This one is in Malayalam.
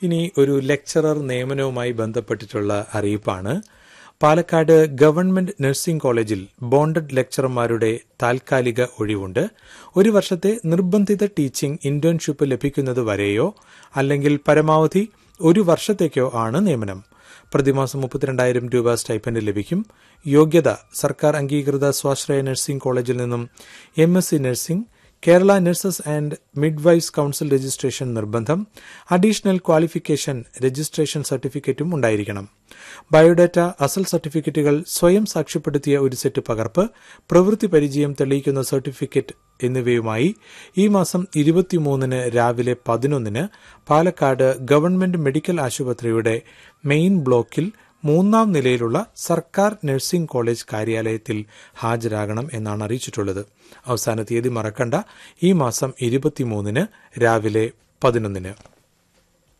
ഇനി ഒരു ലെക്ചറർ നിയമനവുമായി ബന്ധപ്പെട്ടിട്ടുള്ള അറിയിപ്പാണ് പാലക്കാട് ഗവൺമെന്റ് നഴ്സിംഗ് കോളേജിൽ ബോണ്ടഡ് ലെക്ചറർമാരുടെ താൽക്കാലിക ഒഴിവുണ്ട് ഒരു വർഷത്തെ നിർബന്ധിത ടീച്ചിംഗ് ഇന്റേൺഷിപ്പ് ലഭിക്കുന്നത് വരെയോ അല്ലെങ്കിൽ പരമാവധി ഒരു വർഷത്തേക്കോ ആണ് നിയമനം പ്രതിമാസം മുപ്പത്തിരണ്ടായിരം രൂപ സ്റ്റൈപ്പൻഡ് ലഭിക്കും യോഗ്യത സർക്കാർ അംഗീകൃത സ്വാശ്രയ നഴ്സിംഗ് കോളേജിൽ നിന്നും M S C nursing Kerala nurses and midwives council registration നിർബന്ധം അഡീഷണൽ ക്വാളിഫിക്കേഷൻ രജിസ്ട്രേഷൻ സർട്ടിഫിക്കറ്റും ഉണ്ടായിരിക്കണം ബയോഡാറ്റ അസൽ സർട്ടിഫിക്കറ്റുകൾ സ്വയം സാക്ഷ്യപ്പെടുത്തിയ ഒരു സെറ്റ് പകർപ്പ് പ്രവൃത്തി പരിചയം തെളിയിക്കുന്ന സർട്ടിഫിക്കറ്റ് എന്നിവയുമായി ഈ മാസം ഇരുപത്തിമൂന്നിന് രാവിലെ പതിനൊന്നിന് പാലക്കാട് ഗവൺമെന്റ് മെഡിക്കൽ ആശുപത്രിയുടെ മെയിൻ ബ്ലോക്കിൽ മൂന്നാം നിലയിലുള്ള സർക്കാർ നഴ്സിംഗ് കോളേജ് കാര്യാലയത്തിൽ ഹാജരാകണം എന്നാണ് അറിയിച്ചിട്ടുള്ളത് അവസാന തീയതി മറക്കണ്ട ഈ മാസം ഇരുപത്തിമൂന്നിന് രാവിലെ പതിനൊന്നിന്